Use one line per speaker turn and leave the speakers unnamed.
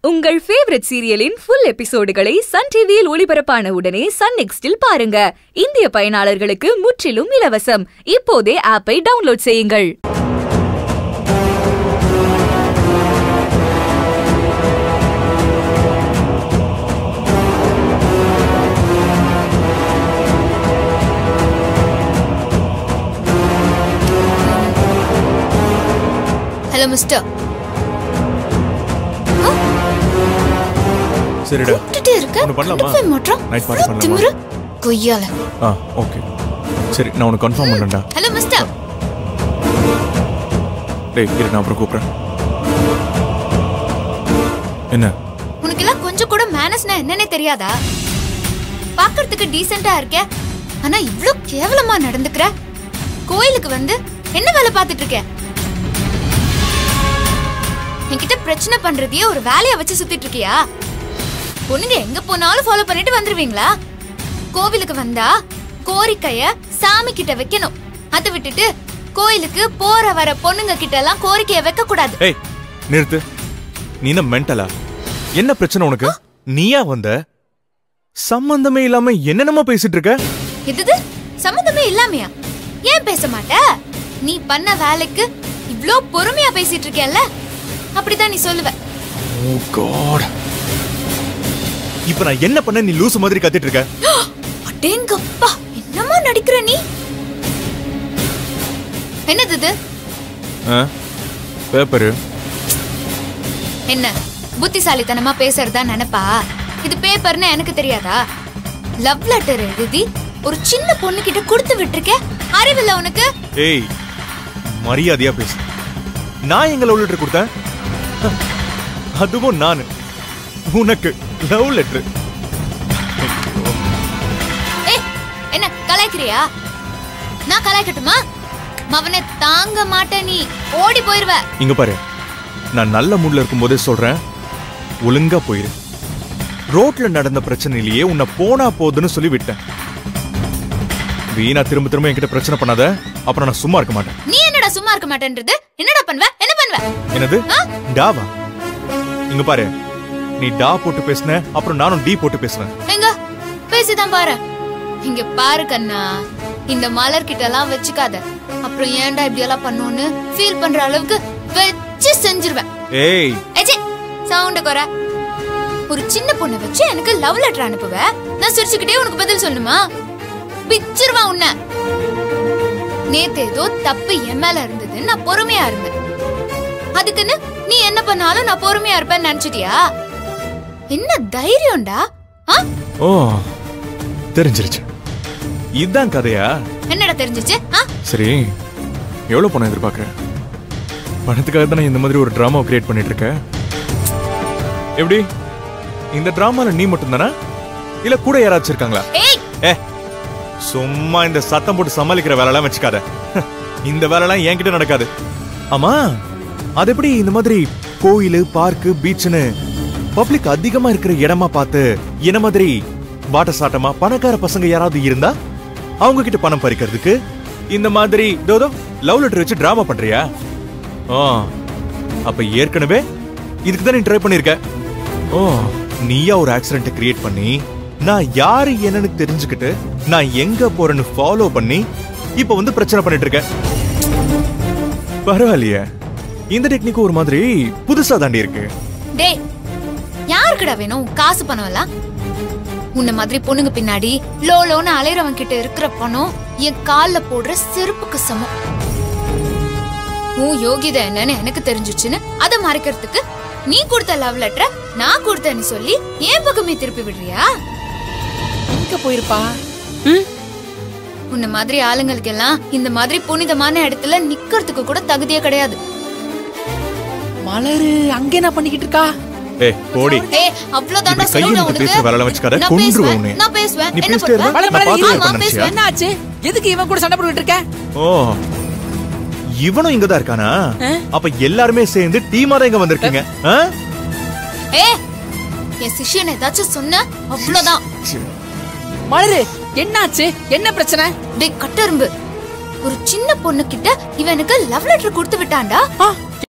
உங்கள் ஃபேவரட் சீரியலின் ஃபுல் எபிசோடுகளை சன் டிவியில் ஒளிபரப்பான உடனே சன் நெக்ஸ்டில் பாருங்க இந்திய பயனாளர்களுக்கு முற்றிலும் இலவசம் இப்போதே ஆப்பை டவுன்லோட் செய்யுங்கள்
ஹலோ மிஸ்டர்
சரிடா
கூப்பிட்டுட்டே இருக்க
ஒண்ணு பண்ணலாமா?
கடுப்பை மாற்றம்
Night party பண்ணலாமா?
திமிரு கொய்யால
ஆ ஓகே சரி நான் உனக்கு கன்ஃபார்ம் பண்ணேன்டா
ஹலோ மிஸ்டர்
டேய் இரு நான் அப்புறம் கூப்பிட்றேன் என்ன
உனக்கு எல்லாம் கொஞ்சம் கூட மேனஸ்னா என்னன்னே தெரியாதா பார்க்கிறதுக்கு டீசெண்டா இருக்க ஆனா இவ்ளோ கேவலமா நடந்துக்கிற கோயிலுக்கு வந்து என்ன வேலை பார்த்துட்டு இருக்க என்கிட்ட பிரச்சனை பண்றதையே ஒரு வேலையா வச்சு சுத்திட்டு இருக்கியா பொண்ணுங்க எங்க போனாலும் ஃபாலோ பண்ணிட்டு வந்துருவீங்களா கோவிலுக்கு வந்தா கோரிக்கைய சாமி கிட்ட வைக்கணும் அதை விட்டுட்டு கோயிலுக்கு போற வர பொண்ணுங்க கிட்ட எல்லாம் கோரிக்கைய வைக்க கூடாது
ஏய் நிறுத்து நீ என்ன மென்டலா என்ன பிரச்சனை உனக்கு நீயா வந்த சம்பந்தமே இல்லாம என்னென்னமோ பேசிட்டு இருக்க
இது சம்மந்தமே இல்லாமையா ஏன் பேச மாட்ட நீ பண்ண வேலைக்கு இவ்ளோ பொறுமையா பேசிட்டு இருக்கேல்ல அப்படிதான் நீ சொல்லுவ
ஓ காட் இப்போ நான் என்ன பண்ண நீ லூசு மாதிரி கத்திட்டு இருக்க
அடேங்கப்பா என்னமா நடிக்கிற நீ என்னது இது
பேப்பரு
என்ன புத்திசாலித்தனமா பேசுறதா நினைப்பா இது பேப்பர்னு எனக்கு தெரியாதா லவ் லெட்டர் எழுதி ஒரு சின்ன பொண்ணு கிட்ட கொடுத்து விட்டுருக்க அறிவில்ல உனக்கு
ஏய் மரியாதையா பேசு நான் எங்க லவ் லெட்டர் கொடுத்தேன் அதுவும் நானு உனக்கு லவ் லெட்டர்
ஏய் என்ன கலாய்க்கிறியா நான் கலாய்க்கட்டுமா மவனை தாங்க மாட்ட நீ ஓடி போயிருவ
இங்க பாரு நான் நல்ல மூட்ல இருக்கும்போதே சொல்றேன் ஒழுங்கா போயிரு ரோட்ல நடந்த பிரச்சனையிலேயே உன்னை போனா போதுன்னு சொல்லி விட்டேன் வீணா திரும்ப திரும்ப என்கிட்ட பிரச்சனை பண்ணாத அப்புறம் நான் சும்மா இருக்க மாட்டேன்
நீ என்னடா சும்மா இருக்க மாட்டேன்றது என்னடா பண்ணுவ என்ன பண்ணுவ
என்னது டாவா இங்க பாரு நீ டா போட்டு பேசுன அப்புறம் நானும் டி போட்டு பேசுறேன்
எங்க பேசிதான் பாரு இங்க பாரு கண்ணா இந்த மலர் கிட்ட எல்லாம் வச்சுக்காத அப்புறம் ஏன்டா இப்படி எல்லாம் பண்ணுன்னு ஃபீல் பண்ற அளவுக்கு வச்சு செஞ்சிருவேன்
ஏய்
ஏச்சி சவுண்ட குறை ஒரு சின்ன பொண்ணை வச்சு எனக்கு லவ் லெட்டர் அனுப்புவ நான் சிரிச்சுக்கிட்டே உனக்கு பதில் சொல்லணுமா பிச்சிருவா உன்ன நேத்து ஏதோ தப்பு என் மேல இருந்தது நான் பொறுமையா இருந்தேன் அதுக்குன்னு நீ என்ன பண்ணாலும் நான் பொறுமையா இருப்பேன்னு நினைச்சிட்டியா என்ன தைரியம்டா ஆ?
ஓ தெரிஞ்சிருச்சு இதுதான் கதையா
என்னடா தெரிஞ்சிச்சு ஆ?
சரி எவ்வளவு பணம் எதிர்பார்க்கற பணத்துக்காக தானே இந்த மாதிரி ஒரு டிராமா கிரியேட் பண்ணிட்டு இருக்க எப்படி இந்த டிராமால நீ மட்டும் தானே இல்ல கூட யாராச்சும் இருக்காங்களா
ஏய்
ஏ சும்மா இந்த சத்தம் போட்டு சமாளிக்கிற வேலைலாம் வச்சுக்காத இந்த வேலைலாம் என்கிட்ட நடக்காது ஆமா அது எப்படி இந்த மாதிரி கோயில் பார்க்கு பீச்னு பப்ளிக் அதிகமா இருக்கிற இடமா பார்த்து என்ன மாதிரி வாட்ட சாட்டமா பணக்கார பசங்க யாராவது இருந்தா அவங்க கிட்ட பணம் பறிக்கிறதுக்கு இந்த மாதிரி தோதோ லவ் லெட்டர் வச்சு டிராமா பண்றியா ஓ அப்ப ஏற்கனவே இதுக்கு தான் நீ ட்ரை பண்ணிருக்க ஓ நீயா ஒரு ஆக்சிடென்ட் கிரியேட் பண்ணி நான் யாரு என்னன்னு தெரிஞ்சுக்கிட்டு நான் எங்க போறேன்னு ஃபாலோ பண்ணி இப்ப வந்து பிரச்சனை பண்ணிட்டு இருக்கேன் பரவாயில்லையே இந்த டெக்னிக் ஒரு மாதிரி புதுசா தாண்டி இருக்கு
டேய் யாருக்குடா வேணும் காசு பணம் எல்லாம் உன்ன மாதிரி பொண்ணுங்க பின்னாடி லோ லோன்னு அலையறவன் கிட்ட இருக்கிற பணம் என் கால்ல போடுற செருப்புக்கு சமம் உன் யோகிதை என்னன்னு எனக்கு தெரிஞ்சுச்சுன்னு அதை மறைக்கிறதுக்கு நீ கொடுத்த லவ் லெட்டரை நான் கொடுத்தேன்னு சொல்லி ஏன் பக்கமே திருப்பி விடுறியா
எங்க போயிருப்பா
உன்ன மாதிரி ஆளுங்களுக்கு எல்லாம் இந்த மாதிரி புனிதமான இடத்துல நிக்கிறதுக்கு கூட தகுதியே கிடையாது
மலரு அங்க என்ன பண்ணிக்கிட்டு இருக்கா
ஏய் போடி
ஏய் அவ்வளவுதான்டா
இப்படி கையை
சொல்லுடா
நீட்டு பேசுற வேலைலாம் வச்சுக்காத,
உனக்கு நான்
கொன்றுவேன்
பேசுவேன்
உன்னை.
நான் பேசுவேன்
நீ
என்ன
பேசிட்டே
பண்ணுவ?
இருந்தா
மலர்,
நான்
மலர்,
பார்த்துட்டே
ஆமா,
இருப்பேன் நினைச்சியா?
பேசுவேன்.
என்ன ஆச்சு எதுக்கு இவன் கூட சண்டை போட்டுக்கிட்டு இருக்க
ஓ இவனும் இங்கதான் இருக்கானா அப்ப எல்லாருமே சேர்ந்து டீமா தான் இங்க வந்திருக்கீங்க ஆ?
ஏய் என் சிஷ்யன் ஏதாச்சும் சொன்ன அவ்வளவுதான்
மலரு என்னாச்சு என்ன பிரச்சனை
டேய் கட்டரும்பு ஒரு சின்ன பொண்ணு கிட்ட இவனுக்கு லவ் லெட்டர் கொடுத்து விட்டான்டா
ஆ,